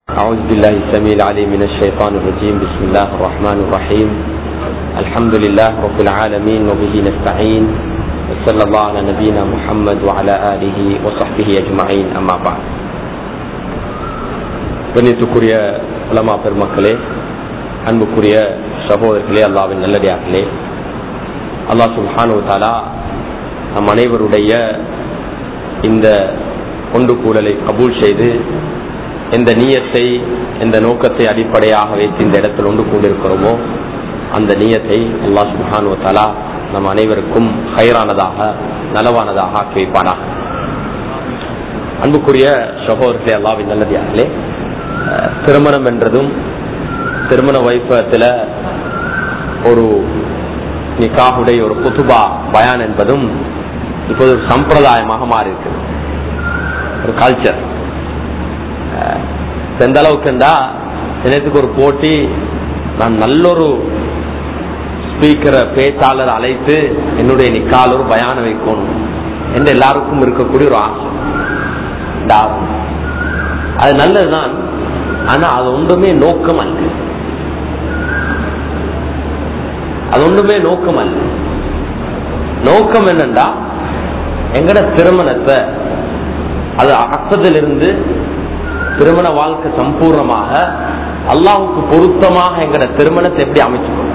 أعوذ بالله السميع العليم من الشيطان الرجيم بسم الله الرحمن الرحيم الحمد لله رب العالمين وبه نستعين وصلى الله على نبينا محمد وعلى آله وصحبه أجمعين أما بعد கண்ணியத்துக்குரிய உலமா பெருமக்களே அன்புக்குரிய சகோதரர்களே அல்லாவின் நல்லடியார்களே அல்லாஹ் சுல்ஹானு தாலா நம் அனைவருடைய இந்த கொண்டு கூடலை கபூல் செய்து எந்த நீயத்தை எந்த நோக்கத்தை அடிப்படையாக வைத்து இந்த இடத்தில் ஒன்று கூடியிருக்கிறோமோ அந்த நீயத்தை அல்லாஹ் சுல்ஹானு தாலா நம் அனைவருக்கும் ஹைரானதாக நலவானதாக ஆக்கி வைப்பானாக அன்புக்குரிய சகோதரர்களே அல்லாவின் நல்லதியார்களே திருமணம் என்றதும் திருமண வைபவத்தில் ஒரு நிக்காவுடைய ஒரு புதுபா பயான் என்பதும் இப்போது ஒரு சம்பிரதாயமாக மாறி இருக்கு ஒரு கல்ச்சர் எந்த அளவுக்குண்டா தினத்துக்கு ஒரு போட்டி நான் நல்லொரு ஸ்பீக்கரை பேச்சாளர் அழைத்து என்னுடைய நிக்கால் ஒரு பயான வைக்கணும் என்று எல்லாருக்கும் இருக்கக்கூடிய ஒரு ஆசை இந்த ஆசை அது நல்லதுதான் ஆனா அது ஒன்றுமே நோக்கம் அல்ல அது ஒன்றுமே நோக்கம் அல்ல நோக்கம் என்னண்டா எங்கட திருமணத்தை அது அர்த்தத்திலிருந்து திருமண வாழ்க்கை சம்பூர்ணமாக அல்லாவுக்கு பொருத்தமாக எங்கட திருமணத்தை எப்படி அமைச்சுக்கணும்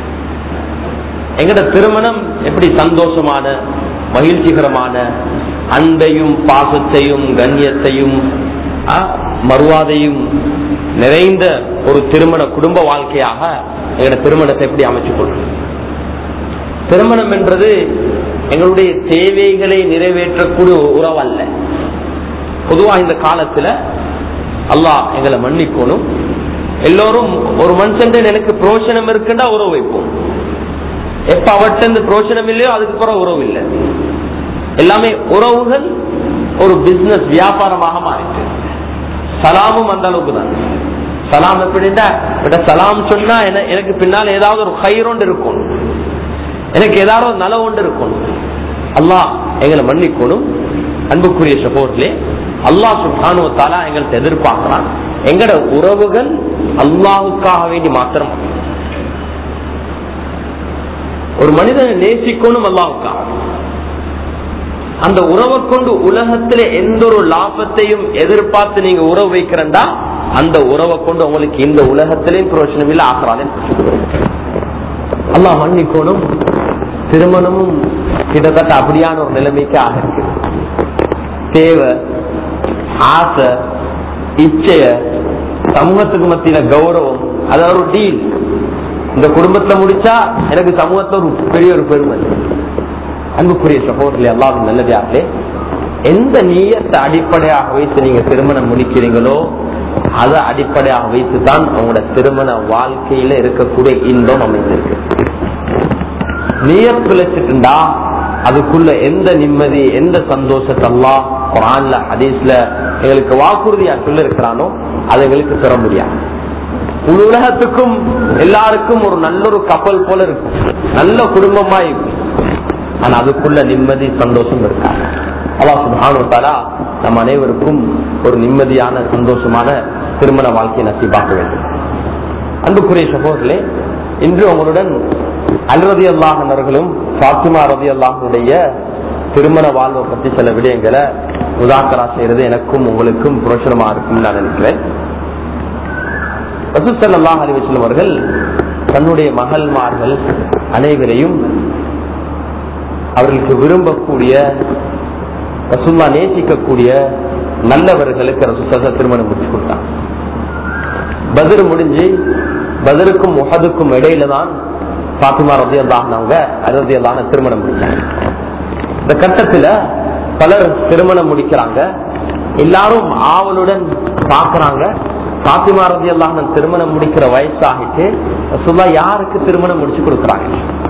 எங்கட திருமணம் எப்படி சந்தோஷமான மகிழ்ச்சிகரமான அன்பையும் பாசத்தையும் கண்ணியத்தையும் மறுவாதையும் நிறைந்த ஒரு திருமண குடும்ப வாழ்க்கையாக எங்களோட திருமணத்தை எப்படி அமைச்சுக் கொள்ளும் திருமணம் என்றது எங்களுடைய தேவைகளை நிறைவேற்றக்கூடிய உறவு அல்ல பொதுவா இந்த காலத்துல அல்லாஹ் எங்களை மன்னிக்கணும் எல்லோரும் ஒரு மனுஷன் எனக்கு புரோஷனம் இருக்குன்னா உறவு வைப்போம் எப்ப அவர்கிட்ட இந்த புரோஷனம் இல்லையோ அதுக்கு பிறகு உறவு இல்லை எல்லாமே உறவுகள் ஒரு பிசினஸ் வியாபாரமாக மாறிட்டு சலாமும் அந்த அளவுக்கு தான் சலாம் எப்படின்னா சலாம் சொன்னா எனக்கு பின்னால் ஏதாவது ஒரு கயிறொண்டு இருக்கும் எனக்கு ஏதாவது ஒரு நல ஒன்று இருக்கும் அல்லாஹ் எங்களை மன்னிக்கணும் அன்புக்குரிய சகோதரர்களே அல்லாஹ் சுல்தானுவத்தாலா எங்கள்கிட்ட எதிர்பார்க்கிறான் எங்கட உறவுகள் அல்லாஹுக்காக வேண்டி மாத்திரம் ஒரு மனிதனை நேசிக்கணும் அல்லாஹுக்காக அந்த உறவை கொண்டு உலகத்துல எந்த ஒரு லாபத்தையும் எதிர்பார்த்து நீங்க உறவு வைக்கிறண்டா அந்த உறவை கொண்டு உங்களுக்கு இந்த உலகத்திலையும் பிரயோஜனம் இல்லை ஆகிறாலே அல்லா மன்னிக்கணும் திருமணமும் கிட்டத்தட்ட அப்படியான ஒரு நிலைமைக்கு ஆகிருக்கு தேவை ஆசை இச்சைய சமூகத்துக்கு மத்தியில கௌரவம் அது ஒரு டீல் இந்த குடும்பத்துல முடிச்சா எனக்கு சமூகத்துல ஒரு பெரிய ஒரு பெருமை அன்புக்குரிய சகோதரர்களே அல்லாவின் நல்லதாகலே எந்த நீயத்தை அடிப்படையாக வைத்து நீங்க திருமணம் முடிக்கிறீங்களோ அதை அடிப்படையாக வைத்து தான் உங்களோட திருமண வாழ்க்கையில இருக்கக்கூடிய இன்பம் அமைந்திருக்கு நீயத் பிழைச்சிட்டுண்டா அதுக்குள்ள எந்த நிம்மதி எந்த சந்தோஷத்தெல்லாம் குரான்ல ஹதீஸ்ல எங்களுக்கு வாக்குறுதியா சொல்ல இருக்கிறானோ அதை எங்களுக்கு பெற முடியாது உலகத்துக்கும் எல்லாருக்கும் ஒரு நல்ல ஒரு கப்பல் போல இருக்கும் நல்ல குடும்பமா இருக்கும் ஆனா அதுக்குள்ள நிம்மதி சந்தோஷம் இருக்காது அல்லா சுபானுத்தாலா நம் அனைவருக்கும் ஒரு நிம்மதியான சந்தோஷமான திருமண வாழ்க்கையை நசிபாக்க வேண்டும் அன்புக்குரிய சகோதரர்களே இன்று உங்களுடன் அல்ரதி அல்லாஹர்களும் பாத்திமா ரதி அல்லாஹனுடைய திருமண வாழ்வை பற்றி சில விடயங்களை உதாக்கரா செய்யறது எனக்கும் உங்களுக்கும் புரோஷனமா இருக்கும் நான் நினைக்கிறேன் ரசூசல்லாஹ் அலிவசலம் அவர்கள் தன்னுடைய மகள்மார்கள் அனைவரையும் அவர்களுக்கு விரும்பக்கூடிய ரசுல்லா நேசிக்கக்கூடிய நல்லவர்களுக்கு ரசுசா திருமணம் முடிச்சு கொடுத்தாங்க பதிர் முடிஞ்சு பதிருக்கும் முகதுக்கும் இடையில தான் பாத்திமா ரதி அல்லாஹ்னவங்க அறுபதி அல்லாஹ் திருமணம் முடிச்சாங்க இந்த கட்டத்துல பலர் திருமணம் முடிக்கிறாங்க எல்லாரும் ஆவலுடன் பாக்குறாங்க பாத்திமா ரதி அல்லாஹ் திருமணம் முடிக்கிற வயசாகிட்டு ரசுல்லா யாருக்கு திருமணம் முடிச்சு கொடுக்குறாங்க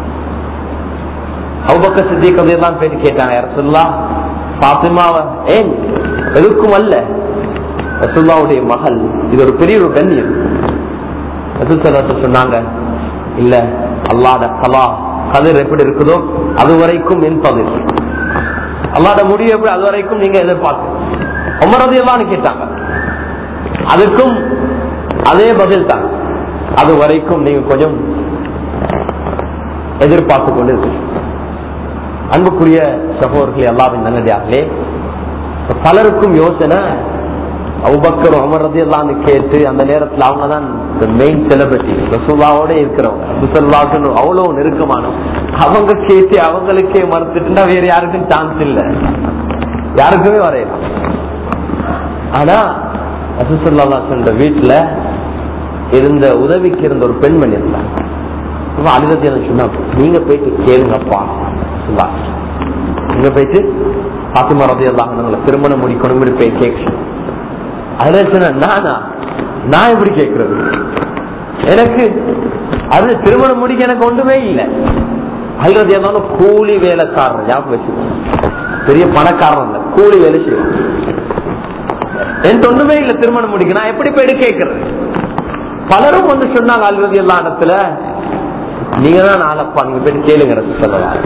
அவுபக்க சித்திக் அப்படியெல்லாம் பேசி கேட்டாங்க ரசுல்லா பாத்திமாவ ஏன் எதுக்கும் அல்ல ரசுல்லாவுடைய மகள் இது ஒரு பெரிய ஒரு கண்ணியம் ரசூல் சொன்னாங்க இல்ல அல்லாத கலா கதிர் எப்படி இருக்குதோ அது வரைக்கும் என் பதில் அல்லாத முடிவு எப்படி அது வரைக்கும் நீங்க எதிர்பார்க்க உமரதையெல்லாம் கேட்டாங்க அதுக்கும் அதே பதில் தான் அது வரைக்கும் நீங்க கொஞ்சம் எதிர்பார்த்து கொண்டு இருக்கு அன்புக்குரிய சகோதரர்களே எல்லாவின் நல்லடியார்களே பலருக்கும் யோசனை அவுபக்கர் அமர்றது எல்லாம் கேட்டு அந்த நேரத்துல அவங்க தான் இந்த மெயின் செலிபிரிட்டி ரசூலாவோட இருக்கிறவங்க ரசூல்லாவுக்கு அவ்வளவு நெருக்கமானவங்க அவங்க கேட்டு அவங்களுக்கே மறுத்துட்டுனா வேற யாருக்கும் சான்ஸ் இல்ல யாருக்குமே வரையலாம் ஆனா ரசூசல்லா சொன்ன வீட்டுல இருந்த உதவிக்கு இருந்த ஒரு பெண்மணி இருந்தாங்க சும்மா அழுகத்தை எனக்கு சொன்னா நீங்க போயிட்டு கேளுங்கப்பா சும்மா நீங்க போயிட்டு பாத்திமா ரதி எல்லாம் திருமணம் முடிக்கணும் போய் கேட்க அதுல சொன்ன நானா நான் எப்படி கேட்கறது எனக்கு அது திருமணம் முடிக்க எனக்கு ஒன்றுமே இல்லை அல்றது இருந்தாலும் கூலி வேலைக்காரன் ஞாபகம் வச்சுக்கோங்க பெரிய பணக்காரன் இல்ல கூலி வேலை செய்வோம் எனக்கு ஒண்ணுமே இல்ல திருமணம் முடிக்க நான் எப்படி போயிட்டு கேட்கறது பலரும் வந்து சொன்னாங்க அல்வது எல்லா இடத்துல நீங்க தான் நாளப்பா நீங்க போயிட்டு கேளுங்க சொல்லலாம்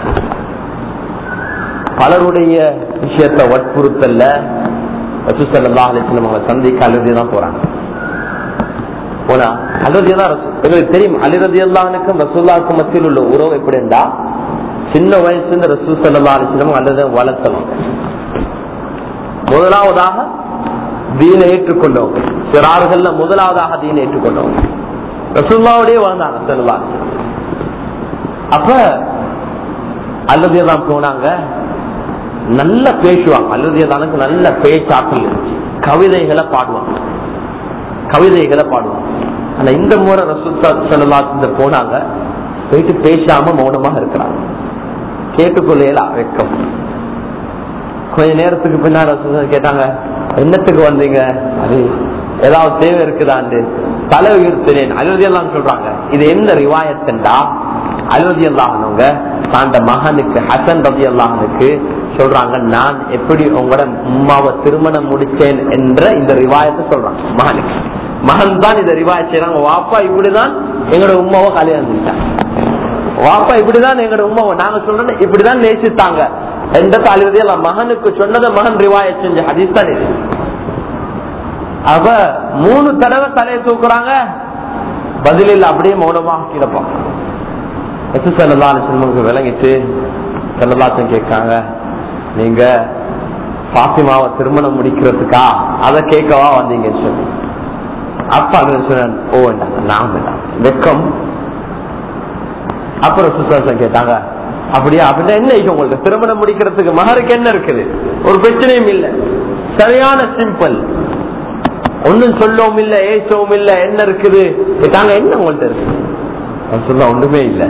பலருடைய விஷயத்த வற்புறுத்தல்ல ரசூசல்லா அலிஸ்லம் அவங்களை சந்திக்க அழுதிதான் போறாங்க போனா அழுதியதான் எங்களுக்கு தெரியும் அலிரதி அல்லானுக்கும் ரசூல்லாவுக்கும் மத்தியில் உள்ள உறவு எப்படி இருந்தா சின்ன வயசுல இந்த ரசூ சல்லா அலிஸ்லம் அல்லது வளர்த்தணும் முதலாவதாக தீனை ஏற்றுக்கொண்டவங்க சிறார்கள்ல முதலாவதாக தீனை ஏற்றுக்கொண்டவங்க ரசூல்லாவோடய வாழ்ந்தாங்க செல்லா அப்ப அல்லதியதான் போனாங்க நல்ல பேசுவாங்க அல்லதியதானுக்கு நல்ல பேச்சாற்றல் இருந்துச்சு கவிதைகளை பாடுவாங்க கவிதைகளை பாடுவாங்க ஆனா இந்த முறை ரசூத்தா செல்லலாத்து போனாங்க போயிட்டு பேசாம மௌனமாக இருக்கிறாங்க கேட்டுக்கொள்ளையில வெக்கம் கொஞ்ச நேரத்துக்கு பின்னாடி கேட்டாங்க என்னத்துக்கு வந்தீங்க அது ஏதாவது தேவை இருக்குதாண்டு தலை உயர்த்தினேன் அலுவதி எல்லாம் சொல்றாங்க இது என்ன ரிவாயத்தண்டா அலுவதி அல்லாஹனவங்க தாண்ட மகனுக்கு ஹசன் ரதி அல்லாஹனுக்கு சொல்றாங்க நான் எப்படி உங்களோட உமாவை திருமணம் முடிச்சேன் என்ற இந்த ரிவாயத்தை சொல்றாங்க மகனுக்கு மகன் தான் இந்த ரிவாயத் செய்யறாங்க வாப்பா இப்படிதான் எங்களோட உமாவை கல்யாணம் செஞ்சாங்க வாப்பா இப்படிதான் எங்களோட உமாவை நாங்க சொல்றோம் இப்படிதான் நேசித்தாங்க எந்த தாலிவதியில் மகனுக்கு சொன்னதை மகன் ரிவாய செஞ்ச ஹதீஸ் தான் இது அவ மூணு தடவை தலையை தூக்குறாங்க பதிலில் அப்படியே மௌனமாக கீழப்பான் செல்லலாசனுக்கு விளங்கிட்டு செல்லலாசன் கேட்காங்க நீங்க பாத்திமாவை திருமணம் முடிக்கிறதுக்கா அதை கேட்கவா வந்தீங்க சொல்லி அப்பா சொன்ன ஓ நான் வேண்டாம் வெக்கம் அப்புறம் சுசாசன் கேட்டாங்க அப்படியா அப்படின்னா என்ன இருக்கு உங்களுக்கு திருமணம் முடிக்கிறதுக்கு மகருக்கு என்ன இருக்குது ஒரு பிரச்சனையும் இல்ல சரியான சிம்பிள் ஒன்னும் சொல்லவும் இல்ல ஏசவும் இல்ல என்ன இருக்குது கேட்டாங்க என்ன உங்கள்ட்ட இருக்கு சொல்ல ஒன்றுமே இல்ல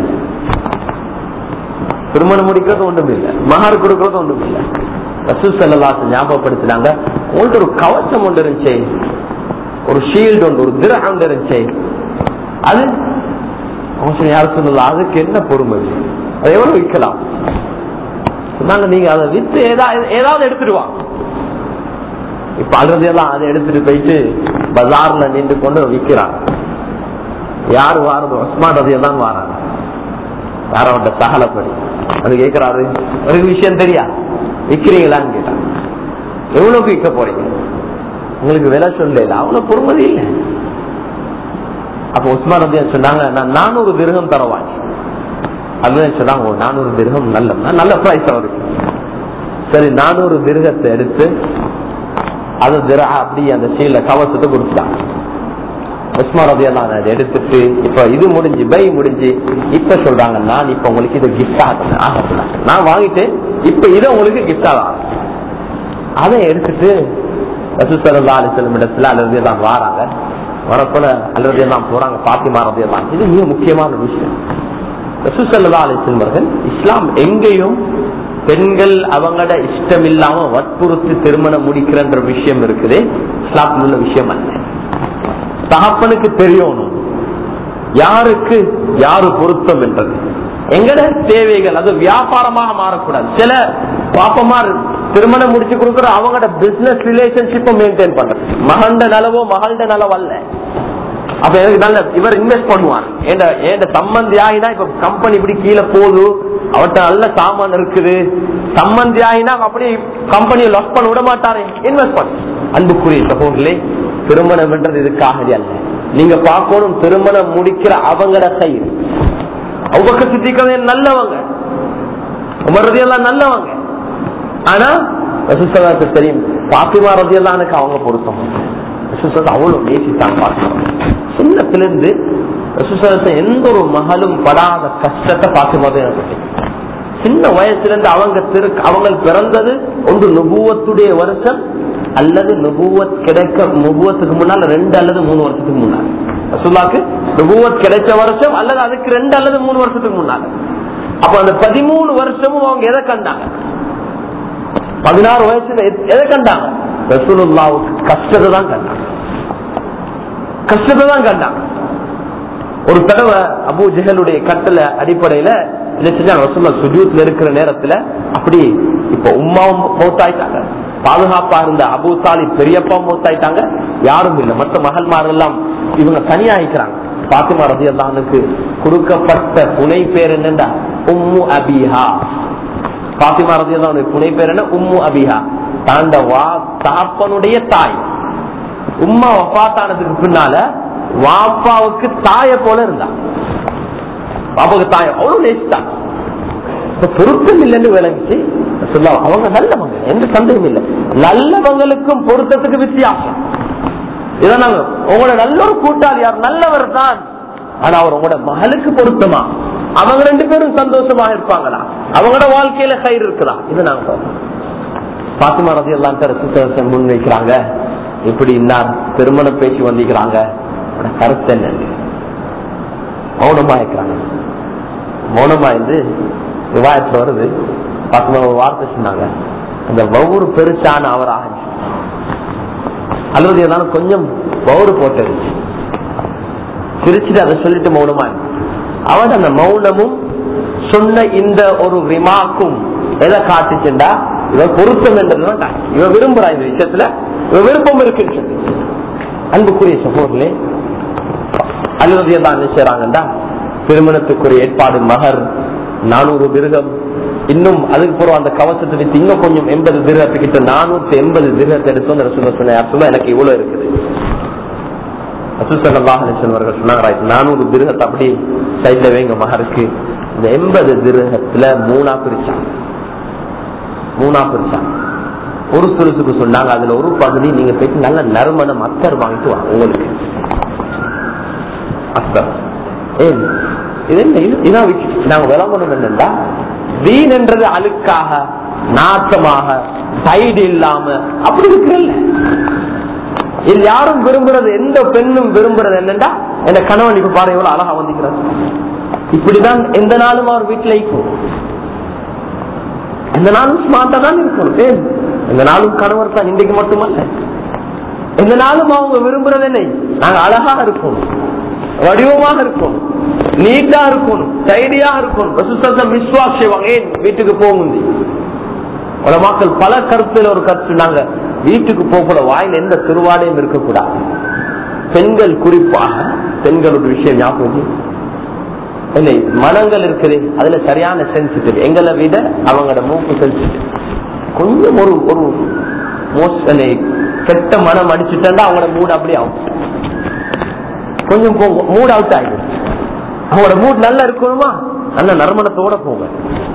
திருமணம் முடிக்கிறது ஒன்றும் இல்ல மகர் கொடுக்கறது ஒன்றும் இல்ல ரசூல் செல்லலாச ஞாபகப்படுத்தினாங்க உங்கள்ட்ட ஒரு கவச்சம் ஒன்று இருந்துச்சு ஒரு ஷீல்டு ஒன்று ஒரு திரகம் ஒன்று இருந்துச்சு அது அவங்க யாரும் சொல்லலாம் அதுக்கு என்ன பொறுமை அதை எவ்வளவு விற்கலாம் சொன்னாங்க நீங்க அதை வித்து ஏதாவது ஏதாவது எடுத்துட்டு வா இப்ப அழுதையெல்லாம் அதை எடுத்துட்டு போயிட்டு பஜார்ல நின்று கொண்டு விற்கிறாங்க யாரு வாரது உஸ்மான் ரதியெல்லாம் வாராங்க யாரோட சகலப்படி அது கேட்கிறாரு ஒரு விஷயம் தெரியா விற்கிறீங்களான்னு கேட்டாங்க எவ்வளவு விற்க போறீங்க உங்களுக்கு விலை சொல்லல அவ்வளவு பொறுமதி இல்லை அப்ப உஸ்மான் ரதியன் சொன்னாங்க நான் நானூறு திருகம் தரவாங்க அதுதான் சொன்னாங்க நானூறு திருகம் நல்ல நல்ல பிரைஸ் அவருக்கு சரி நானூறு திருகத்தை எடுத்து அது திரா அப்படி அந்த சீல கவசத்தை கொடுத்துட்டாங்க உஸ்மா ரதியெல்லாம் அதை எடுத்துட்டு இப்ப இது முடிஞ்சு பை முடிஞ்சு இப்ப சொல்றாங்க நான் இப்ப உங்களுக்கு இது கிஃப்ட் ஆகணும் ஆக நான் வாங்கிட்டு இப்ப இதை உங்களுக்கு கிஃப்ட் ஆகும் அதை எடுத்துட்டு ரசூசல்லா அலிசல்லம் இடத்துல அல்லது எல்லாம் வாராங்க வரப்போல அல்லது எல்லாம் போறாங்க பாத்திமா ரதி எல்லாம் இது மிக முக்கியமான விஷயம் ரசூசல்லா அலிசல்வர்கள் இஸ்லாம் எங்கேயும் பெண்கள் அவங்களோட இஷ்டம் இல்லாம வற்புறுத்தி திருமணம் முடிக்கிறன்ற விஷயம் இருக்குது இஸ்லாத்தில் உள்ள விஷயம் அல்ல தகப்பனுக்கு தெரியணும் யாருக்கு யாரு பொருத்தம் என்றது எங்கட தேவைகள் அது வியாபாரமாக மாறக்கூடாது சில பாப்பமார் திருமணம் முடிச்சு கொடுக்குற அவங்களோட பிசினஸ் ரிலேஷன்ஷிப்பை மெயின்டைன் பண்றது மகண்ட நலவோ மகள்ட நலவோ அல்ல அப்ப எனக்கு நல்ல இவர் இன்வெஸ்ட் பண்ணுவார் என் சம்பந்தி ஆகினா இப்ப கம்பெனி இப்படி கீழே போகுது அவர்கிட்ட நல்ல சாமான் இருக்குது சம்பந்தி ஆகினா அப்படி கம்பெனியை லாஸ் பண்ண விட மாட்டாரே இன்வெஸ்ட் பண்ண அன்புக்குரிய சகோதரர்களே திருமணம் என்றது இதுக்காக அல்ல நீங்க பார்க்கணும் திருமணம் முடிக்கிற அவங்கள சைடு அவங்க சித்திக்கவே நல்லவங்க உமர் எல்லாம் நல்லவங்க ஆனா ரசூசலாக்கு தெரியும் பாத்திமா ரதியெல்லாம் எனக்கு அவங்க பொருத்தம் ரசூசலா அவ்வளவு நேசித்தான் பாத்திமா சின்னத்திலிருந்து ரசூசலத்தை எந்த ஒரு மகளும் படாத கஷ்டத்தை பாத்திமா தான் எனக்கு தெரியும். சின்ன வயசுல இருந்து அவங்க திரு அவங்க பிறந்தது ஒன்று நுபுவத்துடைய வருஷம் அல்லது நுபுவத் கிடைக்க நுபுவத்துக்கு முன்னால் ரெண்டு அல்லது மூணு வருஷத்துக்கு முன்னால் ரசூல்லாக்கு நுபுவத் கிடைச்ச வருஷம் அல்லது அதுக்கு ரெண்டு அல்லது மூணு வருஷத்துக்கு முன்னால் அப்ப அந்த பதிமூணு வருஷமும் அவங்க எதை கண்டாங்க பதினாறு வயசுல எத்- எதை கண்டாங்க ரசூலுல்லாவுக்கு கஷ்டத்தை தான் கண்டாங்க கஷ்டத்தை தான் கண்டாங்க ஒரு தடவை அபு ஜெஹலுடைய கட்டளை அடிப்படையில என்ன செஞ்சாங்க ரசூல்லா சுஜூத்ல இருக்கிற நேரத்துல அப்படி இப்ப உமாவும் மௌத்தாயிட்டாங்க பாதுகாப்பா இருந்த அபு சாலி பெரியப்பா மௌத்தாயிட்டாங்க யாரும் இல்லை மற்ற மகள்மார் எல்லாம் இவங்க தனியாயிக்கிறாங்க பாத்திமா ரதி அல்லானுக்கு கொடுக்கப்பட்ட புனை பேர் என்னண்டா உம்மு அபிஹா பாத்திமா ரதி அல்லானுடைய புனை பேர் என்ன உம்மு அபிஹா தாண்ட வா தாப்பனுடைய தாய் உம்மா வப்பாத்தானதுக்கு பின்னால வாப்பாவுக்கு தாய போல இருந்தா பாப்பாவுக்கு தாய அவ்வளவு நேசித்தாங்க இப்ப பொருத்தம் இல்லைன்னு விளங்கிச்சு சொல்ல அவங்க நல்லவங்க எந்த சந்தேகம் இல்லை நல்லவங்களுக்கும் பொருத்தத்துக்கு வித்தியாசம் இதை நாங்க உங்களோட நல்ல ஒரு கூட்டாளி யார் நல்லவர் தான் ஆனா அவர் உங்களோட மகளுக்கு பொருத்தமா அவங்க ரெண்டு பேரும் சந்தோஷமா இருப்பாங்களா அவங்களோட வாழ்க்கையில கயிறு இருக்குதா இது நாங்க சொல்றோம் பாத்திமா ரதி எல்லாம் கருத்து முன் வைக்கிறாங்க இப்படி இன்னார் திருமண பேச்சு வந்திக்கிறாங்க அவரோட கருத்து என்ன மௌனமா இருக்கிறாங்க மௌனமா இருந்து விவாதத்துல வருது பாத்திமா ஒரு வார்த்தை சொன்னாங்க அந்த ஒவ்வொரு பெருசான அவர் ஆச்சு அல்லது ஏதாவது கொஞ்சம் பவுடு போட்டது சிரிச்சுட்டு அதை சொல்லிட்டு மௌனமா இருந்து. அவன் அந்த மௌனமும் சொன்ன இந்த ஒரு ரிமாக்கும் எதை காட்டுச்சுண்டா இவன் பொருத்தம் என்றதுதான் காட்டு. இவன் விரும்புறா இந்த விஷயத்துல இவன் விருப்பம் இருக்குன்னு சொல்லி அன்புக்குரிய சகோதரே அல்லது தான் என்ன செய்யறாங்கடா திருமணத்துக்குரிய ஏற்பாடு மகர் நானூறு மிருகம் இன்னும் அதுக்கு பிறகு அந்த கவசத்தை வித்து இன்னும் கொஞ்சம் எண்பது திருகத்துக்கிட்ட நானூத்தி எண்பது திருகத்தை எடுத்து வந்து ரசூல சொன்ன அர்த்தமா எனக்கு இவ்வளவு இருக்குது அவர்கள் சொன்னாங்க நானூறு திருகத்தை அப்படி சைட்ல வைங்க மகருக்கு இந்த எண்பது திருகத்துல மூணா பிரிச்சாங்க மூணா பிரிச்சாங்க ஒரு சுருசுக்கு சொன்னாங்க அதுல ஒரு பகுதி நீங்க போயிட்டு நல்ல நறுமணம் அத்தர் வாங்கிட்டு வாங்க உங்களுக்கு அத்தர் ஏன் இது என்ன இது இதான் விஷயம். நாங்க விளம்பரம் என்னண்டா வீண் என்றது அழுக்காக நாட்டமாக சைடு இல்லாம அப்படி இருக்கிறல்ல இது யாரும் விரும்புறது எந்த பெண்ணும் விரும்புறது என்னண்டா என் கணவன் இப்ப பாரு எவ்வளவு அழகா வந்திக்கிறார் இப்படிதான் எந்த நாளும் அவர் வீட்டுல இருக்கும் எந்த நாளும் ஸ்மார்ட்டா தான் இருக்கணும் ஏன் எந்த நாளும் கணவர் தான் இன்றைக்கு மட்டுமல்ல எந்த நாளும் அவங்க விரும்புறது என்ன நாங்க அழகா இருக்கணும் வடிவமாக இருக்கணும் நீட்டா இருக்கணும் டைடியா இருக்கணும் ரசூசத்தம் விஸ்வாஸ் செய்வாங்க ஏன் வீட்டுக்கு போகுது உலமாக்கள் பல கருத்துல ஒரு கருத்து நாங்க வீட்டுக்கு போகக்கூட வாயில் எந்த திருவாடையும் இருக்கக்கூடாது பெண்கள் குறிப்பாக பெண்களோட விஷயம் ஞாபகம் வச்சு. இல்லை மனங்கள் இருக்குது அதுல சரியான சென்சிட்டிவ் எங்களை விட அவங்களோட மூக்கு சென்சிட்டிவ் கொஞ்சம் ஒரு ஒரு மோசனை கெட்ட மனம் அடிச்சுட்டா அவங்களோட மூட் அப்படி ஆகும் கொஞ்சம் மூட் அவுட் ஆயிடும் அவங்களோட மூட் நல்லா இருக்கணுமா நல்ல நறுமணத்தோட போங்க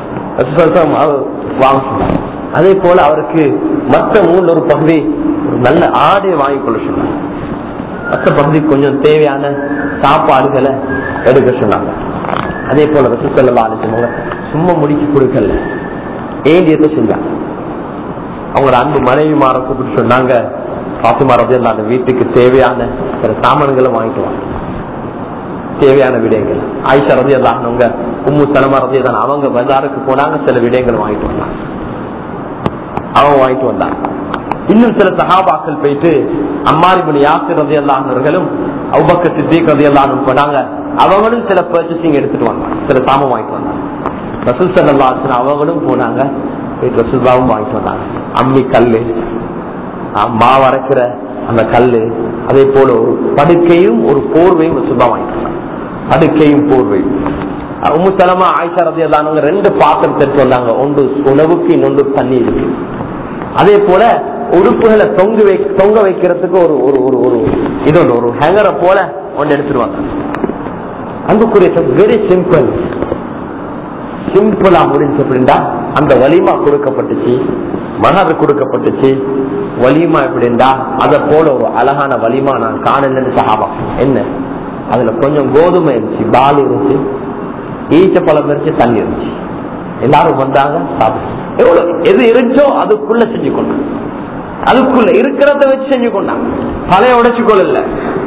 வாங்க சொன்னாங்க. அதே போல அவருக்கு மற்ற மூணு ஒரு பகுதி ஒரு நல்ல ஆடை வாங்கி கொள்ள சொன்னாங்க மற்ற பகுதி கொஞ்சம் தேவையான சாப்பாடுகளை எடுக்க சொன்னாங்க அதே போல ரசூசல்லா அனுப்பிச்சவங்க சும்மா முடிச்சு கொடுக்கல ஏண்டியத்தை செஞ்சாங்க அவங்களோட அன்பு மனைவி மாற கூப்பிட்டு சொன்னாங்க பாத்துமா ரவி அந்த வீட்டுக்கு தேவையான சில சாமான்களை வாங்கிட்டு வாங்க தேவையான விடயங்கள் ஆயிஷா ரதி அல்லாஹனவங்க உம்மு சலமா ரதி தான் அவங்க பஜாருக்கு போனாங்க சில விடயங்கள் வாங்கிட்டு வந்தாங்க அவங்க வாங்கிட்டு வந்தாங்க இன்னும் சில சகாபாக்கள் போயிட்டு அம்மாரிபுல் யாசிர் ரதி அல்லாஹர்களும் அவுபக்க சித்திக் ரதி அல்லாஹனும் போனாங்க அவங்களும் சில பர்ச்சேசிங் எடுத்துட்டு வந்தாங்க சில சாமம் வாங்கிட்டு வந்தாங்க ரசூல் சல்லா அவங்களும் போனாங்க போயிட்டு ரசூல்லாவும் வாங்கிட்டு வந்தாங்க அம்மி கல்லு மா வரைக்கிற அந்த கல்லு அதே போல ஒரு படுக்கையும் ஒரு போர்வையும் ரசூல்லா வாங்கிட்டு வந்தாங்க படுக்கையும் போர்வையும் உம்மு தலமா ஆயிஷா ரதி அல்லானவங்க ரெண்டு பாத்திரம் எடுத்து வந்தாங்க ஒன்று உணவுக்கு இன்னொன்று தண்ணீருக்கு அதே போல உடுப்புகளை தொங்க வை தொங்க வைக்கிறதுக்கு ஒரு ஒரு ஒரு ஒரு இது ஒண்ணு, ஒரு ஹேங்கரை போல ஒன்று எடுத்துருவாங்க அன்புக்குரிய வெரி சிம்பிள் சிம்பிளா முடிஞ்சு அப்படின்னா அந்த வலிமா கொடுக்கப்பட்டுச்சு மகர் கொடுக்கப்பட்டுச்சு வலிமா எப்படின்னா அதை போல ஒரு அழகான வலிமா நான் காணலன்னு சகாபா என்ன அதுல கொஞ்சம் கோதுமை இருந்துச்சு பால் இருந்துச்சு ஈச்சப்பழம் இருந்துச்சு தண்ணி இருந்துச்சு எல்லாரும் வந்தாங்க சாப்பிட்டு எவ்வளவு எது இருந்துச்சோ அதுக்குள்ள செஞ்சு கொண்டாங்க அதுக்குள்ள இருக்கிறத வச்சு செஞ்சு கொண்டாங்க தலையை உடைச்சு கொள்ளல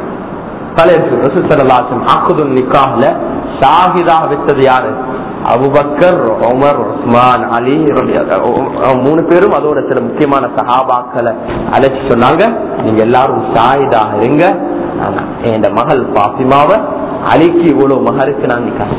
அக்குதுன் நிக்காஹ்ல ஷாஹிதா வச்சது யாரு அபுபக்கர் உமர் உஸ்மான் அலி ரலியல்லாஹு அன்ஹு. மூணு பேரும் அதோட சில முக்கியமான சஹாபாக்களை அழைச்சு சொன்னாங்க நீங்க எல்லாரும் ஷாஹிதா இருங்க ஆனா, என் மகள் பாத்திமாவை அலிக்கு இவ்வளவு மகருக்கு நான் நிக்கா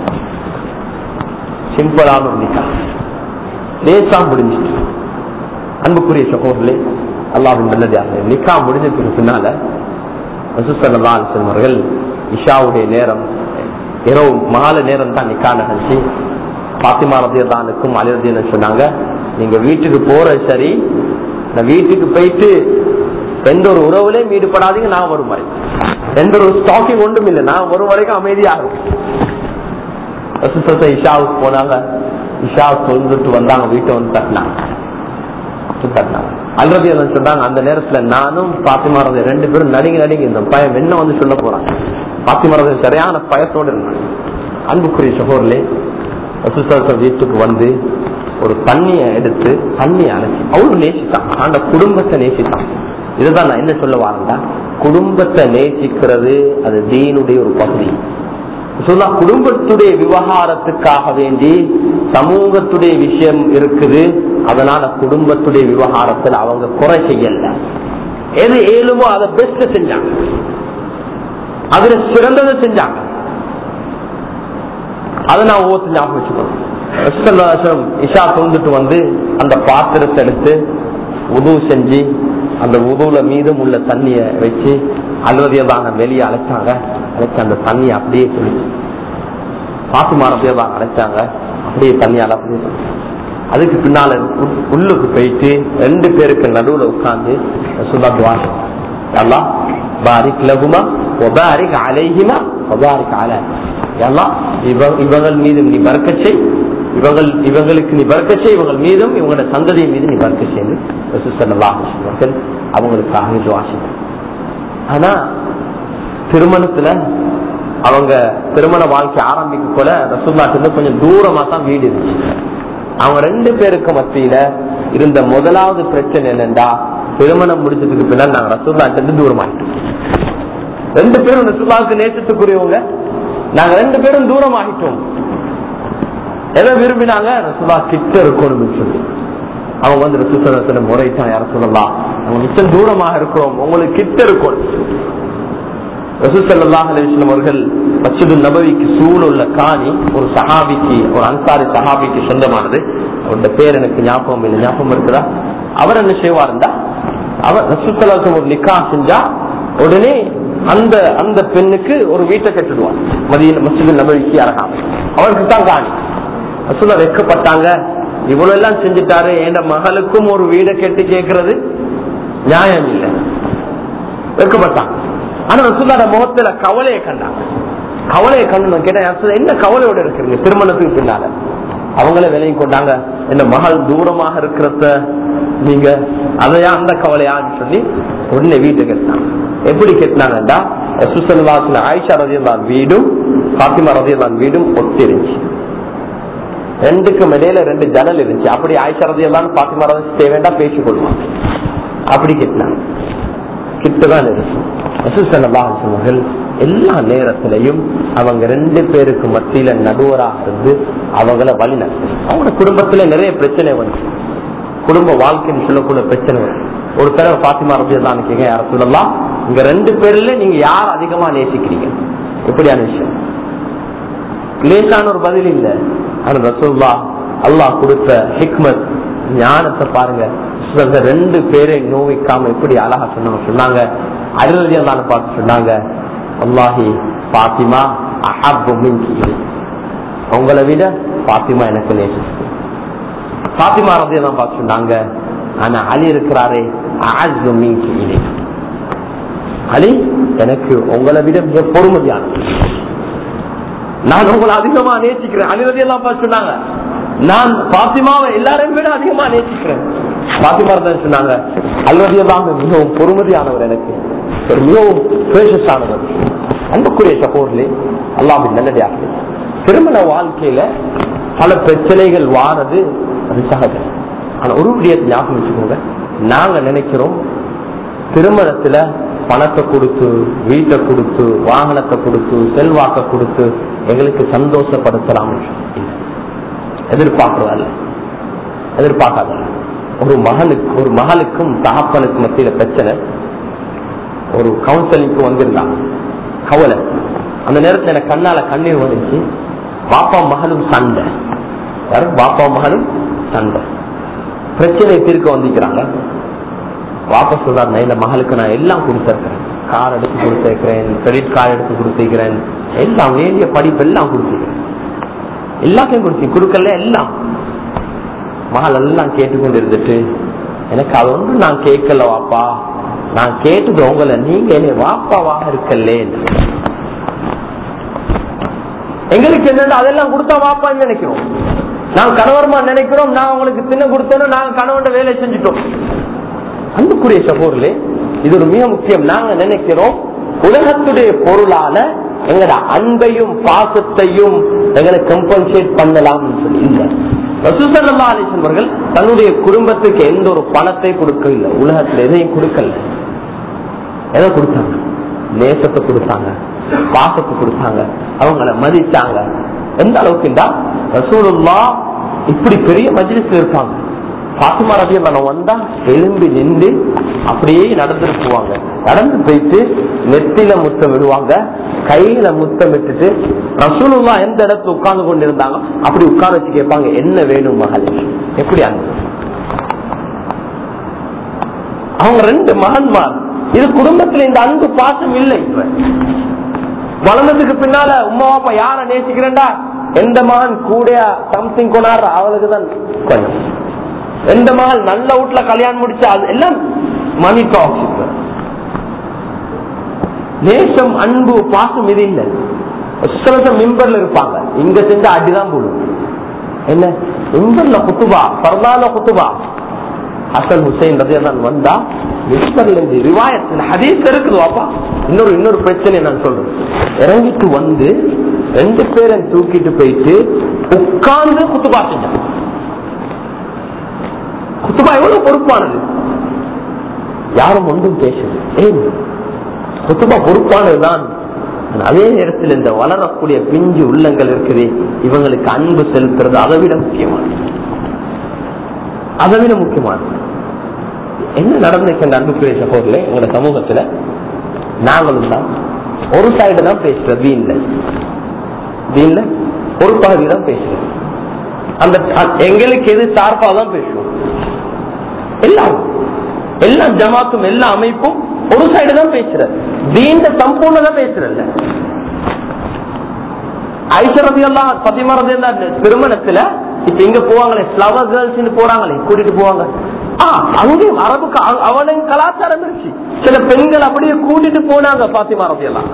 சிம்பிளான ஒரு நிக்கா லேசா முடிஞ்சிட்டு அன்புக்குரிய சகோதரர்களே அல்லாவின் நல்லதாக நிக்கா முடிஞ்சதுக்கு பின்னால ரசூசல்லா அவர்கள் இஷாவுடைய நேரம் இரவு மாலை நேரம் தான் நிக்கா நிகழ்ச்சி பாத்திமா ரதியதானுக்கும் அலிரதியன்னு சொன்னாங்க நீங்க வீட்டுக்கு போற சரி நான் வீட்டுக்கு போயிட்டு எந்த ஒரு உறவுலையும் ஈடுபடாதீங்க நான் வரும் வரை எந்த ஒரு ஸ்டாக்கிங் ஒன்றும் இல்லை நான் வரும் வரைக்கும் அமைதியா இருக்கும் ரசூசத்தை இஷாவுக்கு போனாங்க இஷா தொழுந்துட்டு வந்தாங்க வீட்டை வந்து தட்டினாங்க தட்டினாங்க அல்ரதி சொன்னாங்க அந்த நேரத்துல நானும் பாத்திமாரது ரெண்டு பேரும் நடுங்கி நடுங்கி இந்த பயம் என்ன வந்து சொல்ல போறாங்க பாத்திமாரது சரியான பயத்தோடு இருந்தாங்க அன்புக்குரிய சகோதரே வசுசரச வீட்டுக்கு வந்து ஒரு தண்ணியை எடுத்து தண்ணியை அணைச்சி அவரு நேசித்தான் அந்த குடும்பத்தை நேசித்தான் இதுதான் நான் என்ன சொல்ல வரேன்டா குடும்பத்தை நேசிக்கிறது அது தீனுடைய ஒரு பகுதி சொன்னா குடும்பத்துடைய விவகாரத்துக்காக வேண்டி சமூகத்துடைய விஷயம் இருக்குது அதனால குடும்பத்துடைய விவகாரத்தில் அவங்க குறை செய்யல எது ஏழுமோ அதை பெஸ்ட் செஞ்சாங்க அதுல சிறந்ததை செஞ்சாங்க அதை நான் ஓத்து ஞாபகம் வச்சுக்கணும் ரசூலுல்லாஹி இஷா தொந்துட்டு வந்து அந்த பாத்திரத்தை எடுத்து உது செஞ்சு அந்த உதுல மீதும் உள்ள தண்ணிய வச்சு அல்வதியதான வெளியே அழைச்சாங்க அழைச்சு அந்த தண்ணியை அப்படியே குளிச்சு பாத்துமா ரபியதான் அழைச்சாங்க அப்படியே தண்ணியால அப்படியே அதுக்கு பின்னால உள்- உள்ளுக்கு போயிட்டு ரெண்டு பேருக்கு நடுவுல உட்கார்ந்து ரசூலா துவா எல்லாம் பாரிக் லகுமா ஒபாரிக் அலைஹிமா ஒபாரிக் அலை எல்லாம் இவ- இவங்கள் மீது நீ பறக்கச்சை இவங்கள் இவங்களுக்கு நீ பறக்கச்சை இவங்கள் மீதும் இவங்களோட சந்ததி மீது நீ பறக்கச்சை அவர்கள் அவங்களுக்காக துவா செய்தாங்க. ஆனா திருமணத்துல அவங்க திருமண வாழ்க்கை ஆரம்பிக்க போல ரசூல்லாட்டு இருந்து கொஞ்சம் தூரமா தான் வீடு இருந்துச்சு அவங்க ரெண்டு பேருக்கு மத்தியில இருந்த முதலாவது பிரச்சனை என்னண்டா திருமணம் முடிஞ்சதுக்கு பின்னால் நாங்க ரசூல்லாட்டு இருந்து தூரமாயிட்டோம் ரெண்டு பேரும் ரசூல்லாவுக்கு நேசத்துக்குரியவங்க நாங்க ரெண்டு பேரும் தூரமாகிட்டோம் எதை விரும்பினாங்க ரசூலா கிட்ட இருக்கணும்னு சொல்லி அவங்க வந்து ரசூசரத்துல முறைத்தான் யார சொல்லலாம் அவங்க மிச்சம் தூரமாக இருக்கிறோம் உங்களுக்கு கிட்ட இருக்கணும் ரசூசல்லாஹ் அலிஸ்லம் அவர்கள் மஸ்ஜிது நபவிக்கு சூழ உள்ள காணி ஒரு சஹாபிக்கு ஒரு அன்சாரி சஹாபிக்கு சொந்தமானது அவருடைய பேர் எனக்கு ஞாபகம் இல்லை ஞாபகம் இருக்குதா அவர் என்ன செய்வாருந்தா அவர் ரசூசல்லாசம் ஒரு நிக்கா செஞ்சா உடனே அந்த அந்த பெண்ணுக்கு ஒரு வீட்டை கட்டிடுவார் மதிய மஸ்ஜிது நபவிக்கு அரகாம அவருக்கு தான் காணி ரசூலா வெக்கப்பட்டாங்க இவ்வளவு எல்லாம் செஞ்சுட்டாரு என் மகளுக்கும் ஒரு வீடை கட்டி கேட்கறது நியாயம் இல்லை வெக்கப்பட்டாங்க ஆனா ரசூல்லாட முகத்துல கவலையை கண்டாங்க கவலையை கண்டு நான் கேட்டேன் "ரசூலா, என்ன கவலையோட இருக்கிறீங்க திருமணத்துக்கு பின்னால அவங்களே விலையும் கொண்டாங்க இந்த மகள் தூரமாக இருக்கிறத நீங்க அதையா அந்த கவலையான்னு சொல்லி உடனே வீட்டை கட்டினாங்க எப்படி கட்டினாங்கடா சுசல்லாசில ஆயிஷா ரதியல்லான் வீடும் பாத்திமா ரதியல்லான் வீடும் ஒத்திருந்துச்சு ரெண்டுக்கும் இடையில ரெண்டு ஜன்னல் இருந்துச்சு அப்படி ஆயிஷா ரதியல்லான் பாத்திமா ரதி தேவைண்டா பேசிக்கொள்வாங்க அப்படி கட்டினாங்க கிட்டதான் இருக்கும் ரசூசல்லாஹர்கள் எல்லா நேரத்திலையும் அவங்க ரெண்டு பேருக்கு மத்தியில நடுவராக இருந்து அவங்கள வழி நடத்து அவங்க குடும்பத்துல நிறைய பிரச்சனை வந்துச்சு குடும்ப வாழ்க்கைன்னு சொல்லக்கூடிய பிரச்சனை வரும். ஒரு தடவை பாத்திமா ரபியதான் கேங்க யார சொல்லலாம் இங்க ரெண்டு பேர்ல நீங்க யார் அதிகமா நேசிக்கிறீங்க எப்படியான விஷயம் லேசான ஒரு பதில் இல்ல ஆனா ரசூல்லா அல்லாஹ் கொடுத்த ஹிக்மத் ஞானத்தை பாருங்க இந்த ரெண்டு பேரை நோவிக்காம எப்படி அழகா சொன்னாங்க சொன்னாங்க அருளியல்லான்னு பார்த்து சொன்னாங்க அல்லாஹி பாத்திமா அஹப்பு மின்கி உங்களை விட பாத்திமா எனக்கு நேசிச்சு பாத்திமா ரதியெல்லாம் பார்த்து சொன்னாங்க ஆனா அலி இருக்கிறாரே அஅஸ்ஸு மின்கி இலை அலி எனக்கு உங்களை விட மிக பொறுமதியான நான் உங்களை அதிகமா நேசிக்கிறேன் அலிரதி எல்லாம் பார்த்து சொன்னாங்க நான் பாத்திமாவை எல்லாரையும் விட அதிகமா நேசிக்கிறேன் பாத்திமா தான் சொன்னாங்க அல்வதி எல்லாம் மிகவும் பொறுமதியானவர் எனக்கு ஒரு மிகவும் பிரேஷஸானவர் அன்புக்குரிய சகோதரே அல்லாவின் நல்லடியாக திருமண வாழ்க்கையில பல பிரச்சனைகள் வாரது அது சகஜம் ஆனா ஒரு விடயத்தை ஞாபகம் வச்சுக்கோங்க நாங்க நினைக்கிறோம் திருமணத்துல பணத்தை கொடுத்து வீட்டை கொடுத்து வாகனத்தை கொடுத்து செல்வாக்க கொடுத்து எங்களுக்கு சந்தோஷப்படுத்தலாம் எதிர்பார்க்கறதல்ல எதிர்பார்க்காதல்ல ஒரு மகனுக்கு ஒரு மகளுக்கும் தகப்பனுக்கு மத்தியில பிரச்சனை ஒரு கவுன்சிலிங்க்கு வந்திருந்தாங்க கவலை அந்த நேரத்துல எனக்கு கண்ணால கண்ணீர் வந்துச்சு பாப்பா மகளும் சண்டை யாரு பாப்பா மகளும் சண்டை பிரச்சனை தீர்க்க வந்திருக்கிறாங்க வாபஸ் சொல்றாரு இந்த மகளுக்கு நான் எல்லாம் கொடுத்திருக்கிறேன் கார் எடுத்து கொடுத்திருக்கிறேன் கிரெடிட் கார்டு எடுத்து கொடுத்திருக்கிறேன் எல்லாம் வேண்டிய படிப்பு எல்லாம் கொடுத்திருக்கிறேன் எல்லாத்தையும் கொடுத்து கொடுக்கல எல்லாம் மகள் எல்லாம் கேட்டுக்கொண்டு இருந்துட்டு எனக்கு அது ஒன்று நான் கேட்கல வாப்பா நான் கேட்டது உங்களை நீங்க என்ன வாப்பாவாக இருக்கல்லே எங்களுக்கு என்னன்னா அதெல்லாம் கொடுத்தா வாப்பான்னு நினைக்கிறோம் நான் கணவர்மா நினைக்கிறோம் நான் உங்களுக்கு தின்ன கொடுத்தோம் நாங்க கணவன் வேலை செஞ்சுட்டோம் அன்புக்குரிய சகோதரே இது ஒரு மிக முக்கியம் நாங்க நினைக்கிறோம் உலகத்துடைய பொருளால எங்கட அன்பையும் பாசத்தையும் எங்களை கம்பன்சேட் பண்ணலாம் சொல்லி இல்லை ரசூசல்லா அலிசன் அவர்கள் தன்னுடைய குடும்பத்துக்கு எந்த ஒரு பணத்தை கொடுக்கவில்லை உலகத்துல எதையும் கொடுக்கல எதை கொடுத்தாங்க நேசத்தை கொடுத்தாங்க பாசத்தை கொடுத்தாங்க அவங்கள மதிச்சாங்க எந்த அளவுக்குண்டா ரசூலுல்லா இப்படி பெரிய மஜ்லிஸ்ல இருக்காங்க பாத்துமா ரபி நம்ம வந்தா எழும்பி நின்று அப்படியே நடந்துட்டு போவாங்க நடந்து போயிட்டு நெத்தில முத்தம் விடுவாங்க கையில முத்தம் விட்டுட்டு ரசூலுல்லா எந்த இடத்துல உட்கார்ந்து கொண்டிருந்தாங்க அப்படி உட்கார வச்சு கேட்பாங்க என்ன வேணும் மகள் எப்படி அந்த அவங்க ரெண்டு மகன்மார் இது குடும்பத்துல இந்த அன்பு பாசம் இல்லை இப்ப வளர்ந்ததுக்கு பின்னால உமா அப்பா யார நேசிக்கிறேன்டா எந்த மகன் கூட சம்திங் கொண்டாடுற அவளுக்கு தான் கொஞ்சம் எந்த மகள் நல்ல வீட்டுல கல்யாணம் முடிச்சா அது எல்லாம் மணி டாக்ஸ் நேசம் அன்பு பாசம் இது இல்லை மிம்பர்ல இருப்பாங்க இங்க செஞ்ச அடிதான் போடும் என்ன மிம்பர்ல குத்துபா பரதால குத்துபா ஹசன் ஹுசைன் ரதியதான் வந்தா மிஸ்பர்ல இருந்து ரிவாயத்தில் ஹதீஸ் இருக்குது வாப்பா இன்னொரு இன்னொரு பிரச்சனை நான் சொல்றேன் இறங்கிட்டு வந்து ரெண்டு பேரை தூக்கிட்டு போயிட்டு உட்கார்ந்து குத்துபா செஞ்சாங்க குத்துபா எவ்வளவு பொறுப்பானது யாரும் ஒன்றும் பேசல ஏன் குத்துபா பொறுப்பானதுதான் அதே நேரத்தில் இந்த வளரக்கூடிய பிஞ்சு உள்ளங்கள் இருக்குது இவங்களுக்கு அன்பு செலுத்துறது அதை விட முக்கியமானது அதை விட முக்கியமானது என்ன நடந்திருக்கின்ற அன்புக்குரிய சகோதரே எங்களோட சமூகத்துல நாங்களும் தான் ஒரு சைடு தான் பேசுறோம் வீண்ல வீண்ல ஒரு பகுதி தான் பேசுறோம் அந்த எங்களுக்கு எது சார்பா தான் பேசுவோம் எல்லாம் எல்லா ஜமாத்தும் எல்லா அமைப்பும் ஒரு சைடு தான் பேசுற தீண்ட சம்பூர்ண தான் பேசுறல்ல ஐஸ்வரதி எல்லாம் பத்திமரது திருமணத்துல இப்ப இங்க போவாங்களே ஃபிளவர் கேர்ள்ஸ் போறாங்களே கூட்டிட்டு போவாங்க அங்கேயும் அரபுக்கு அவனும் கலாச்சாரம் இருந்துச்சு சில பெண்கள் அப்படியே கூட்டிட்டு போனாங்க பாத்திமா ரதி எல்லாம்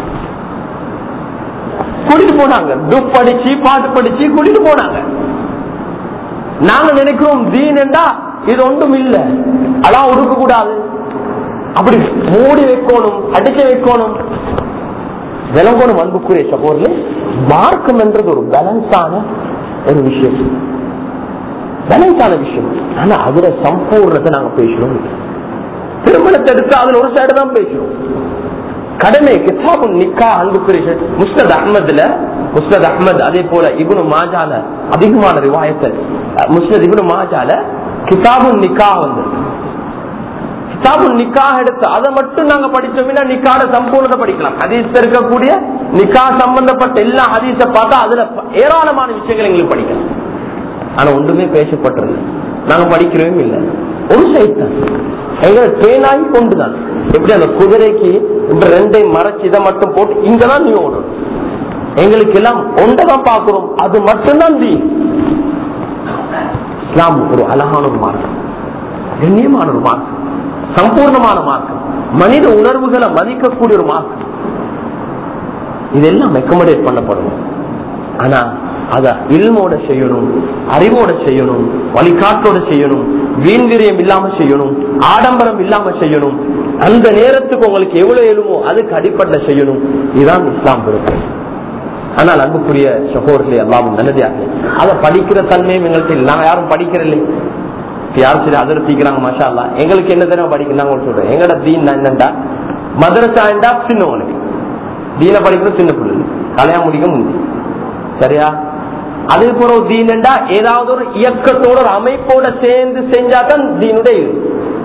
கூட்டிட்டு போனாங்க துப் படிச்சு பாட்டு படிச்சு கூட்டிட்டு போனாங்க நாங்க நினைக்கிறோம் தீனண்டா இது ஒன்றும் இல்ல அதான் உடுக்க கூடாது அப்படி மூடி வைக்கணும் அடிக்க வைக்கணும் விளங்கணும் அன்புக்குரிய சகோதரே மார்க்கம் என்றது ஒரு பேலன்ஸான ஒரு விஷயம் பேலன்ஸான விஷயம் ஆனா அதுல சம்பூர்ணத்தை நாங்க பேசணும் திருமணத்தை எடுத்து அதுல ஒரு சைடு தான் பேசணும் கடமை கிதாபு நிக்கா அன்புக்குரிய முஸ்தத் அஹமதுல முஸ்தத் அஹமது அதே போல இபுனு மாஜால அதிகமான ரிவாயத்தை முஸ்தத் இபுனு மாஜால கிதாபு நிக்கா வந்து கிதாபு நிக்கா எடுத்து அதை மட்டும் நாங்க படிச்சோம்னா நிக்காட சம்பூர்ணத்தை படிக்கலாம் ஹதீஸ் இருக்கக்கூடிய நிக்கா சம்பந்தப்பட்ட எல்லா ஹதீஸ பார்த்தா அதுல ஏராளமான விஷயங்கள் எங்களுக்கு படிக்கலாம் ஆனா ஒன்றுமே பேசப்பட்டது நாங்க படிக்கிறவே இல்லை ஒரு சைட் தான் எங்களை ட்ரெயின் ஆகி கொண்டுதான் எப்படி அந்த குதிரைக்கு இப்ப ரெண்டையும் மறைச்சு இதை மட்டும் போட்டு இங்கதான் நீ ஓடணும் எங்களுக்கு எல்லாம் ஒன்றைதான் பார்க்கிறோம் அது மட்டும்தான் தீ இஸ்லாம் ஒரு அழகான ஒரு மார்க்கம் கண்ணியமான ஒரு மார்க்கம் சம்பூர்ணமான மார்க்கம் மனித உணர்வுகளை மதிக்கக்கூடிய ஒரு மார்க்கம் இதெல்லாம் ரெக்கமெண்டேட் பண்ணப்படும் ஆனா அத இல்மோட செய்யணும் அறிவோட செய்யணும் வழிகாட்டோட செய்யணும் வீண்விரியம் இல்லாம செய்யணும் ஆடம்பரம் இல்லாம செய்யணும் அந்த நேரத்துக்கு உங்களுக்கு எவ்வளவு எழுமோ அதுக்கு அடிப்படை செய்யணும் இதுதான் இஸ்லாம் விருப்பம் ஆனால் அன்புக்குரிய சகோதரர்களே எல்லாம் நல்லதாக அதை படிக்கிற தன்மையும் எங்களுக்கு இல்லை நாங்க யாரும் படிக்கிறதில்லை யாரும் சரி அதிர்த்திக்கிறாங்க மஷா அல்லா எங்களுக்கு என்ன தெரியும் படிக்கிறாங்க சொல்றேன் எங்கட தீன் என்னண்டா மதரசாண்டா சின்னவனுக்கு தீன படிக்கிறது சின்ன பிள்ளை கல்யாணம் முடிக்க முடியும் சரியா அதே போல ஒரு தீனண்டா ஏதாவது ஒரு இயக்கத்தோட ஒரு அமைப்போட சேர்ந்து செஞ்சாதான் தீனுடைய இது.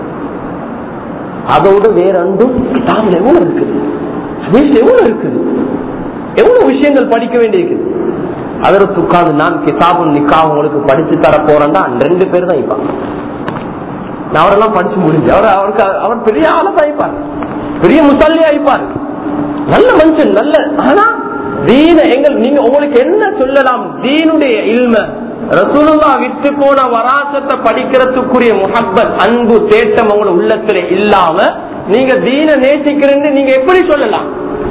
அதோட வேற அண்டும் கிதாபில் எவ்வளவு இருக்குது ஹதீஸ்ல எவ்வளவு இருக்குது எவ்வளவு விஷயங்கள் படிக்க வேண்டியிருக்குது அதற்கு உட்கார்ந்து நான் கிதாபும் நிக்கா உங்களுக்கு படிச்சு தர போறேன்னா ரெண்டு பேர் தான் இருப்பாங்க நான் அவரெல்லாம் படிச்சு முடிஞ்சு அவர் அவருக்கு அவர் பெரிய ஆளை தான் இருப்பார் பெரிய முசல்லி ஆயிப்பார் நல்ல மனுஷன் நல்ல ஆனா தீன எங்கள் நீங்க உங்களுக்கு என்ன சொல்லலாம் தீனுடைய இல்ம ரசூலுல்லா விட்டு போன வராசத்தை படிக்கிறதுக்குரிய முஹப்பத் அன்பு தேட்டம் உங்களோட உள்ளத்துல இல்லாம நீங்க தீன நேசிக்கிறேன்னு நீங்க எப்படி சொல்லலாம்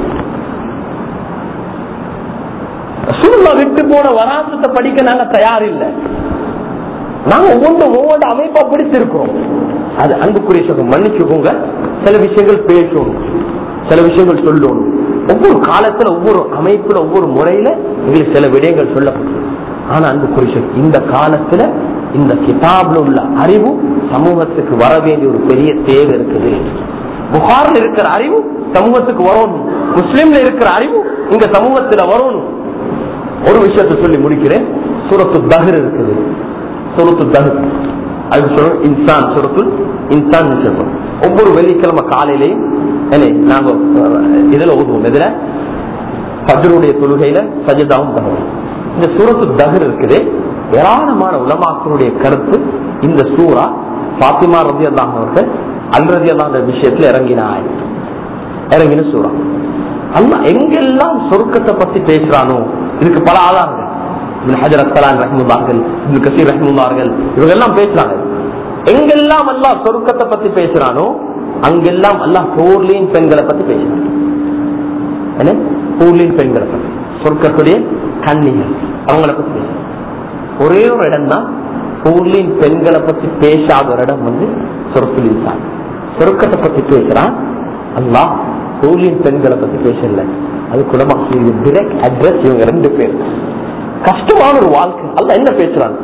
ரசூலுல்லா விட்டு போன வராசத்தை படிக்க நாங்க தயார் இல்லை நாங்க ஒவ்வொன்றும் ஒவ்வொரு அமைப்பா பிடிச்சிருக்கிறோம் அது அன்புக்குரிய சொல்லும் மன்னிச்சுக்கோங்க சில விஷயங்கள் பேசணும் சில விஷயங்கள் சொல்லணும் ஒவ்வொரு காலத்துல ஒவ்வொரு அமைப்புல ஒவ்வொரு முறையில எங்களுக்கு சில விடயங்கள் சொல்லப்படும் ஆனா அன்புக்குரிய சொல் இந்த காலத்துல இந்த கிதாப்ல உள்ள அறிவு சமூகத்துக்கு வர வேண்டிய ஒரு பெரிய தேவை இருக்குது புகார்ல இருக்கிற அறிவு சமூகத்துக்கு வரணும் முஸ்லிம்ல இருக்கிற அறிவு இந்த சமூகத்துல வரணும் ஒரு விஷயத்தை சொல்லி முடிக்கிறேன் சூரத்து தஹர் இருக்குது சுரத்து தஹர் அது சொல்றோம் இன்சான் சுரத்து இன்சான் சொல்றோம் ஒவ்வொரு வெள்ளிக்கிழமை காலையிலையும் என்ன நாங்க அஹ், இதுல ஓதுவோம் இதுல பஜருடைய தொழுகையில சஜதாவும் தகவல் இந்த சூரத்து தஹர் இருக்குது ஏராளமான உலமாக்களுடைய கருத்து இந்த சூரா பாத்திமா ரதி அல்லாஹ் அவர்கள் அல் ரதி அல்லாஹ் விஷயத்துல இறங்கினாய் இறங்கின சூறா அல்லா எங்கெல்லாம் சொர்க்கத்தை பத்தி பேசுறானோ இதுக்கு பல ஆதாரங்கள் இப்னு ஹஜர் அஸ்கலான் ரஹ்முல்லார்கள் இப்னு கசீர் ரஹ்முல்லார்கள் இவங்க எல்லாம் பேசுறாங்க எங்கெல்லாம் அல்லாஹ் சொர்க்கத்தை பத்தி பேசுறானோ அங்கெல்லாம் அல்லாஹ் போர்லின் பெண்களை பத்தி பேசுறான் என்ன போர்லின் பெண்களை பத்தி சொர்க்கத்துடைய கன்னிகள் அவங்கள பத்தி பேசுறான் ஒரே ஒரு இடம் தான் போர்லின் பெண்களை பத்தி பேசாத ஒரு இடம் வந்து சொர்க்கலின் தான் சொர்க்கத்தை பத்தி பேசுறான் அல்லாஹ் போர்லின் பெண்களை பத்தி பேசல அது குலமா டிரெக்ட் அட்ரஸ் இவங்க ரெண்டு பேர் கஷ்டமான ஒரு வாழ்க்கை அல்ல என்ன பேசுறாங்க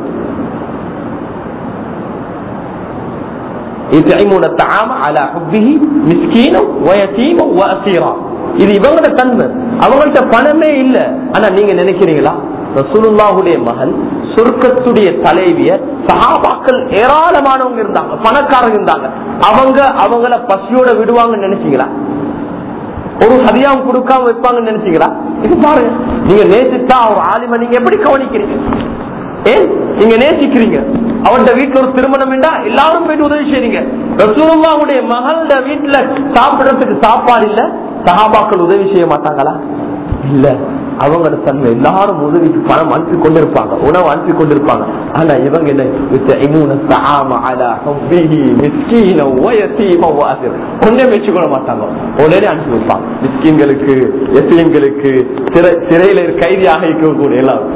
يطعمون الطعام على حبه مسكينا ويتيما واسيرا இது இவங்களோட தன்மை அவங்கள்ட்ட பணமே இல்ல ஆனா நீங்க நினைக்கிறீங்களா ரசூலுல்லாஹுடைய மகன் சொர்க்கத்துடைய தலைவிய சஹாபாக்கள் ஏராளமானவங்க இருந்தாங்க பணக்காரங்க இருந்தாங்க அவங்க அவங்கள பசியோட விடுவாங்கன்னு நினைச்சீங்களா ஒரு ஹதியாவும் கொடுக்காம வைப்பாங்கன்னு நினைச்சீங்களா இது பாருங்க நீங்க நேசித்தா ஒரு ஆலிம நீங்க எப்படி கவனிக்கிறீங்க ஏன் நீங்க நேசிக்கிறீங்க அவன்கிட்ட வீட்டுல ஒரு திருமணம் வேண்டா எல்லாரும் போயிட்டு உதவி செய்றீங்க ரசூலுல்லாவுடைய மகளோட வீட்டுல சாப்பிடறதுக்கு சாப்பாடு இல்ல சஹாபாக்கள் உதவி செய்ய மாட்டாங்களா இல்ல அவங்களோட தன்மை எல்லாரும் உதவிக்கு பணம் அனுப்பி கொண்டிருப்பாங்க உணவு அனுப்பி கொண்டிருப்பாங்க ஆனா இவங்க என்ன يطعمون الطعام على حبه مسكينا ويتيما واسيرا ஒன்னே வச்சுக்கொள்ள மாட்டாங்க உடனே அனுப்பி வைப்பாங்க மிஸ்கீன்களுக்கு எத்தீம்களுக்கு சிறை சிறையில கைதியாக இருக்கக்கூடிய எல்லாரும்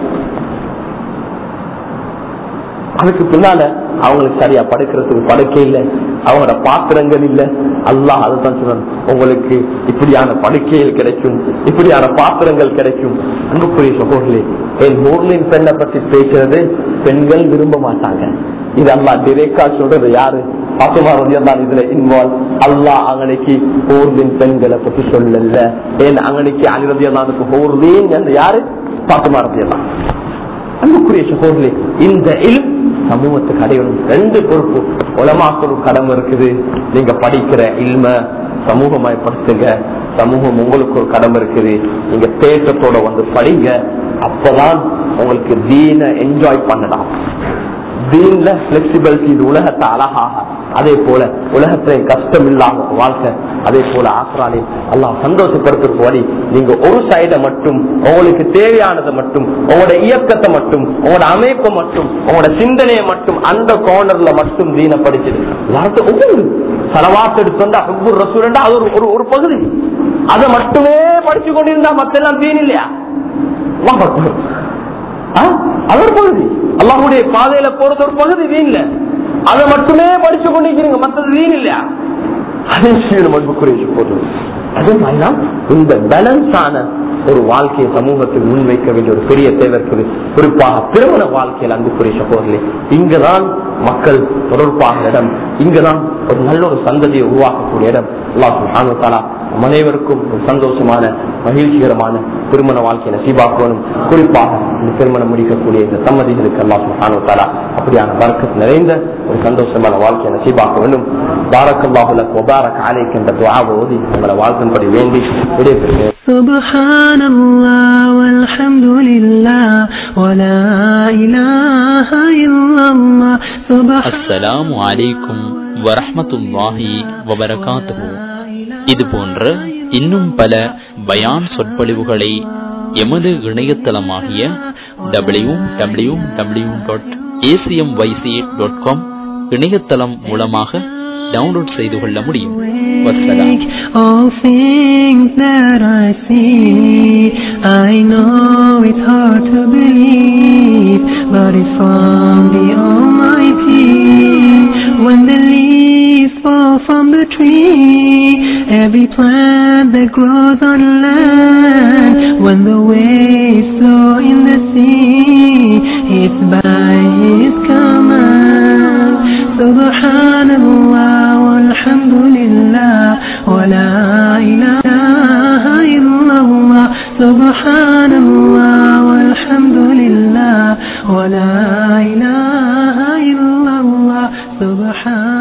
அதுக்கு பின்னால அவங்களுக்கு சரியா படுக்கிறதுக்கு படுக்கை இல்லை அவங்களோட பாத்திரங்கள் இல்ல அல்லாஹ் அதுதான் சொல்றான் உங்களுக்கு இப்படியான படுக்கைகள் கிடைக்கும் இப்படியான பாத்திரங்கள் கிடைக்கும் அன்புக்குரிய சகோதரே என் ஊர்லின் பெண்ணை பத்தி பேசுறது பெண்கள் விரும்ப மாட்டாங்க இது அல்லா டிரெக்டா சொல்றது யாரு பாத்துமா ரதியல்லான் இதுல இன்வால்வ் அல்லாஹ் அங்கனைக்கு ஊர்லின் பெண்களை பத்தி சொல்லல ஏன் அங்கனைக்கு அனிரதியல்லானுக்கு ஊர்லின் என்று யாரு பாத்துமா ரதியல்லான் அன்புக்குரிய சகோதரி இந்த இல் சமூகத்துக்கு அடையணும் ரெண்டு பொறுப்பு உலமாக்கு கடமை இருக்குது நீங்க படிக்கிற இல்ம சமூகமயப்படுத்துங்க சமூகம் உங்களுக்கு ஒரு கடமை இருக்குது நீங்க தேட்டத்தோட வந்து படிங்க அப்பதான் உங்களுக்கு தீன என்ஜாய் பண்ணலாம் தீன்ல பிளெக்சிபிலிட்டி இது உலகத்தை அழகாக அதே போல உலகத்திலே கஷ்டம் இல்லாத வாழ்க்கை அதே போல ஆக்ராலே அல்லாஹ் சந்தோஷப்படுத்துறதுக்கு வழி நீங்க ஒரு சைட மட்டும் உங்களுக்கு தேவையானதை மட்டும் உங்களோட இயக்கத்தை மட்டும் உங்களோட அமைப்பை மட்டும் உங்களோட சிந்தனையை மட்டும் அந்த கார்னர்ல மட்டும் தீன படிச்சிடு ஒவ்வொரு செலவாத்து எடுத்தா ஒவ்வொரு ரசூலண்டா அது ஒரு- ஒரு ஒரு பகுதி அதை மட்டுமே படிச்சு கொண்டிருந்தா மத்தெல்லாம் தீன் இல்லையா அல்லாஹ் அக்பர். ஆ? அது ஒரு பகுதி அல்லாஹுடைய பாதையில போறது ஒரு பகுதி வீண்ல அதை மட்டுமே படிச்சு கொண்டிருக்கிறீங்க மற்றது வீண் இல்லையா அதே சீனம் அன்புக்குரிய போது அதே மாதிரிதான் இந்த பேலன்ஸான ஒரு வாழ்க்கையை சமூகத்தில் முன்வைக்க வேண்டிய ஒரு பெரிய தேவை இருக்குது குறிப்பாக திருமண வாழ்க்கையில் அன்புக்குரிய சகோதரர்களே இங்குதான் மக்கள் தொடர்பாக இடம் இங்குதான் ஒரு நல்ல ஒரு சந்ததியை உருவாக்கக்கூடிய இடம் அல்லாஹ் சுப்ஹானஹு வ தஆலா நம் அனைவருக்கும் ஒரு சந்தோஷமான மகிழ்ச்சிகரமான திருமண வாழ்க்கையை நசீபாக்கணும் குறிப்பாக இந்த திருமணம் முடிக்கக்கூடிய இந்த சம்மதிகளுக்கு அல்லாஹ் சுப்ஹானஹு வ தஆலா அப்படியான பரக்கத் நிறைந்த ஒரு சந்தோஷமான வாழ்க்கையை நசீபாக்க வேண்டும் பாரக்கல்லாஹு லக் வ பாரக் அலைக் என்ற துஆவை ஓதி உங்களை வாழ்த்தும்படி வேண்டி விடைபெறுகிறேன் سبحان الله والحمد لله ولا إله إلا الله سبحان அஸ்ஸலாமு அலைக்கும் வரஹ்மத்துல்லாஹி வபரகாத்துஹு இது போன்ற இன்னும் பல பயான் சொற்பொழிவுகளை எமது இணையதளமாகிய W W W dot ACM YC dot com இணையதளம் மூலமாக டவுன்லோட் செய்து கொள்ள முடியும் வசலாம் All things that I see, I know it's hard to believe, but it's from the Almighty. When the leaves fall from the tree, every plant that grows on land, when the waves flow in the sea, it's by His command. Subhanallah walhamdulillah wa la ilaha illallah. Subhanallah walhamdulillah wa la ilaha illallah. Subhan